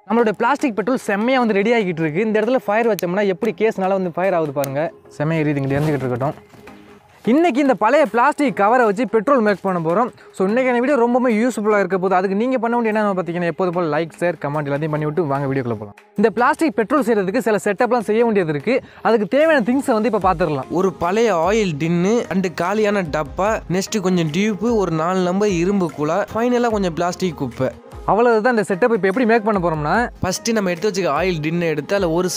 நம்மளுடைய plastic petrol செம்மையாக வந்து ரெடி ஆகிட்டு இருக்கு இந்த இடத்துல ஃபயர் வச்சோம்னா எப்படி கேஸ்னால வந்து ஃபயர் ஆகுது பாருங்க செம்மையாக எரியுது இங்கே எரிஞ்சுக்கிட்டு இருக்கட்டும் இன்றைக்கி இந்த பழைய பிளாஸ்டிக் கவரை வச்சு பெட்ரோல் மேக் பண்ண போகிறோம் ஸோ இன்றைக்கான வீடியோ ரொம்பவே யூஸ்ஃபுல்லாக இருக்க போது அதுக்கு நீங்கள் பண்ண வேண்டிய என்ன பார்த்தீங்கன்னா எப்போது போல் லைக் ஷேர் கமெண்ட் எல்லாத்தையும் பண்ணி விட்டு வாங்க வீடியோக்குள்ள போகலாம் இந்த பிளாஸ்டிக் பெட்ரோல் செய்கிறதுக்கு சில செட்டப்லாம் செய்ய வேண்டியது இருக்குது அதுக்கு தேவையான திங்ஸை வந்து இப்போ பார்த்துடலாம் ஒரு பழைய ஆயில் டின்னு ரெண்டு காலியான டப்பா நெக்ஸ்ட் கொஞ்சம் டியூப்பு ஒரு நாலு நம்பர் இரும்பு குழா ஃபைனலாக கொஞ்சம் பிளாஸ்டிக் குப்பை அவ்வளவுதான் இந்த செட்டப் இப்போ எப்படி மேக் பண்ண போகிறோம்னா ஃபஸ்ட்டு நம்ம எடுத்து வச்சுக்க ஆயில் டின்னை எடுத்து அதில் ஒரு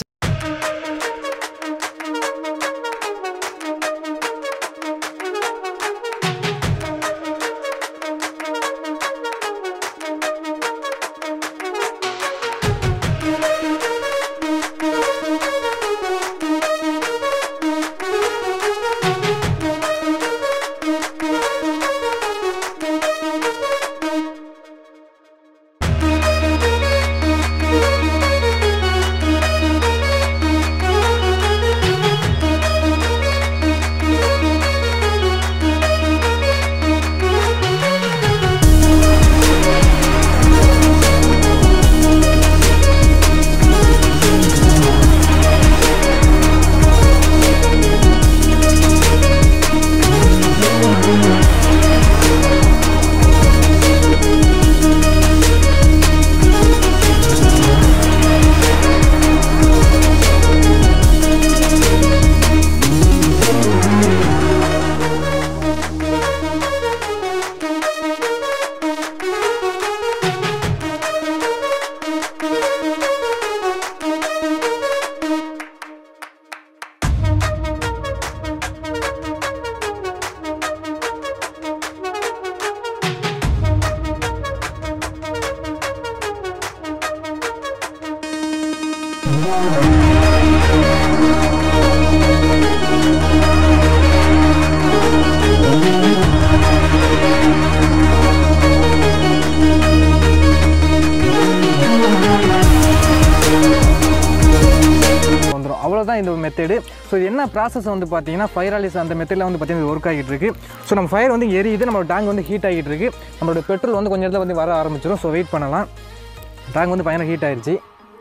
வந்துடும் அவ்வளோதான் இந்த மெத்தடு ஸோ இது என்ன ப்ராசஸ் வந்து பார்த்தீங்கன்னா ஃபயர் ஆலிஸ் அந்த மெத்தடில் வந்து பார்த்தீங்கன்னா ஒர்க் ஆகிட்டு இருக்கு ஸோ நம்ம ஃபயர் வந்து எரியுது நம்ம டேங்க் வந்து ஹீட் ஆகிட்டு இருக்கு நம்மளோட பெட்ரோல் வந்து கொஞ்சம் இடத்துல வந்து வர ஆரம்பிச்சிடும் ஸோ வெயிட் பண்ணலாம் டேங்க் வந்து பயங்கர ஹீட் ஆயிடுச்சு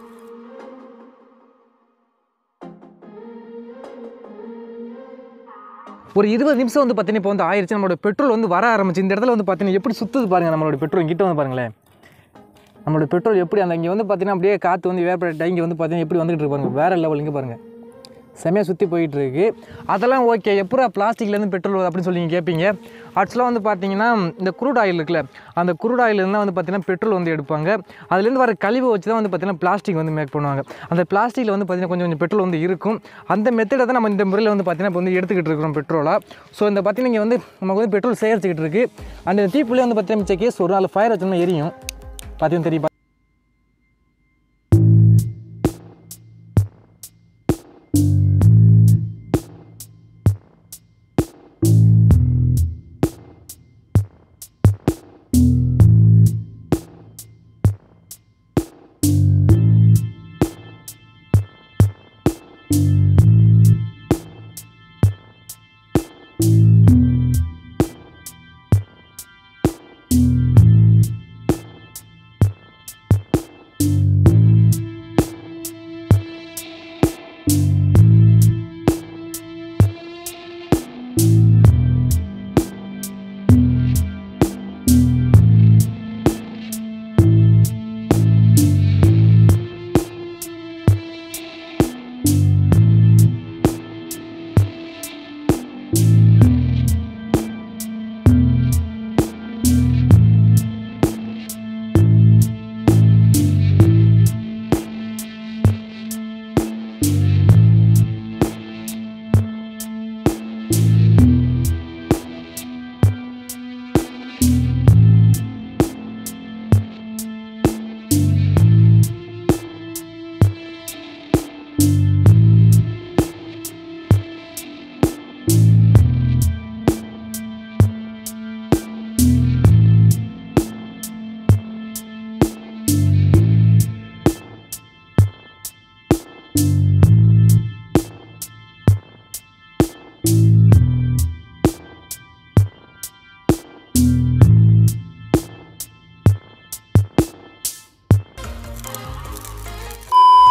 ஒரு இருபது நிமிஷம் வந்து பார்த்தீங்கன்னா இப்போ வந்து ஆயிடுச்சு நம்மளோட பெட்ரோல் வந்து வர ஆரம்பிச்சு இந்த இடத்துல வந்து பார்த்தீங்கன்னா எப்படி சுற்றுது பாருங்க நம்மளோட பெட்ரோல் கிட்ட வந்து பாருங்களேன் நம்மளோட பெட்ரோல் எப்படி அந்த இங்கே வந்து பார்த்தீங்கன்னா அப்படியே காற்று வந்து வேப்பரேட் இங்கே வந்து பார்த்தீங்கன்னா எப்படி வந்துட்டு இருக்கு பாருங்க வேறு லெவல் இங்கே பாருங்கள் செமையாக சுற்றி போயிட்டு இருக்கு அதெல்லாம் ஓகே எப்படா பிளாஸ்டிக்லேருந்து பெட்ரோல் வருது அப்படின்னு சொல்லி நீங்கள் கேட்பீங்க ஆக்சுவலாக வந்து பார்த்தீங்கன்னா இந்த குரூட் ஆயில் இருக்குல்ல அந்த குரூட் ஆயிலேருந்து வந்து பார்த்தீங்கன்னா பெட்ரோல் வந்து எடுப்பாங்க அதுலேருந்து வர கழிவு வச்சு தான் வந்து பார்த்தீங்கன்னா பிளாஸ்டிக் வந்து மேக் பண்ணுவாங்க அந்த பிளாஸ்டிக்கில் வந்து பார்த்தீங்கன்னா கொஞ்சம் கொஞ்சம் பெட்ரோல் வந்து இருக்கும் அந்த மெத்தடை தான் நம்ம இந்த முறையில் வந்து பார்த்தீங்கன்னா இப்போ வந்து எடுத்துக்கிட்டு இருக்கிறோம் பெட்ரோலாக ஸோ இந்த பார்த்தீங்கன்னா இங்கே வந்து நமக்கு வந்து பெட்ரோல் சேகரிச்சுக்கிட்டு இருக்கு அந்த தீப்புலேயே வந்து பார்த்தீங்கன்னா மிச்ச கேஸ் ஒரு நாள் ஃபயர் வச்சோம்னா எரியும் பார்த்தீங்கன்னா தெரியும்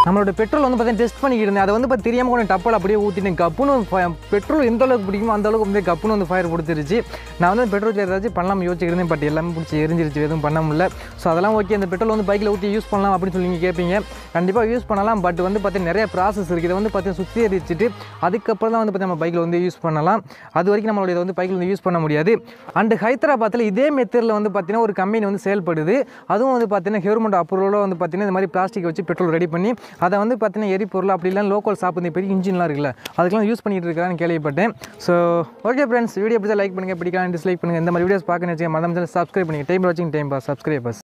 நம்மளோட பெட்ரோல் வந்து பார்த்தீங்கன்னா டெஸ்ட் பண்ணிக்கிட்டு இருந்தேன் அதை வந்து பார்த்து தெரியாமல் கொஞ்சம் டப்பால் அப்படியே ஊற்றிட்டேன் கப்புன்னு ஃப- பெட்ரோல் எந்த அளவுக்கு பிடிக்குமோ அந்த அளவுக்கு வந்து கப்புன்னு வந்து ஃபயர் கொடுத்துருச்சு நான் வந்து பெட்ரோல் ஏதாச்சும் பண்ணலாம் யோசிச்சிருந்தேன் பட் எல்லாமே பிடிச்சி எரிஞ்சிருச்சு எதுவும் பண்ண முடியல ஸோ அதெல்லாம் ஓகே அந்த பெட்ரோல் வந்து பைக்கில் ஊற்றி யூஸ் பண்ணலாம் அப்படின்னு சொல்லி நீங்கள் கேட்பீங்க கண்டிப்பாக யூஸ் பண்ணலாம் பட் வந்து பார்த்தீங்கன்னா நிறைய ப்ராசஸ் இருக்குது இதை வந்து பார்த்தீங்கன்னா சுத்திகரிச்சுட்டு அதுக்கப்புறம் தான் வந்து பார்த்தீங்கன்னா நம்ம பைக்கில் வந்து யூஸ் பண்ணலாம் அது வரைக்கும் நம்மளோட இதை வந்து பைக்கில் வந்து யூஸ் பண்ண முடியாது அண்ட் ஹைதராபாத்தில் இதே மெத்தடில் வந்து பார்த்தீங்கன்னா ஒரு கம்பெனி வந்து செயல்படுது அதுவும் வந்து பார்த்தீங்கன்னா கவர்மெண்ட் அப்ரூவலோட வந்து பார்த்தீங்கன்னா இந்த மாதிரி பிளாஸ்டிக் வச்சு பெட்ரோல் ரெடி பண்ணி அதை வந்து பார்த்தீங்கன்னா எரிபொருள் அப்படி இல்லை லோக்கல் ஷாப் இந்த பெரிய இன்ஜின்லாம் இருக்குல்ல அதுக்கெல்லாம் யூஸ் பண்ணிட்டு இருக்கான்னு கேள்விப்பட்டேன் ஸோ ஓகே ஃப்ரெண்ட்ஸ் வீடியோ பிடிச்சா லைக் பண்ணுங்கள் பிடிக்கலாம் டிஸ்லைக் பண்ணுங்கள் இந்த மாதிரி வீடியோஸ் பார்க்கணும் வச்சுக்க மறந்து சப்ஸ்கிரைப் பண்ணுங்கள் டைம் வாட்சிங் டைம் பாஸ் சப்ஸ்கிரைபர்ஸ்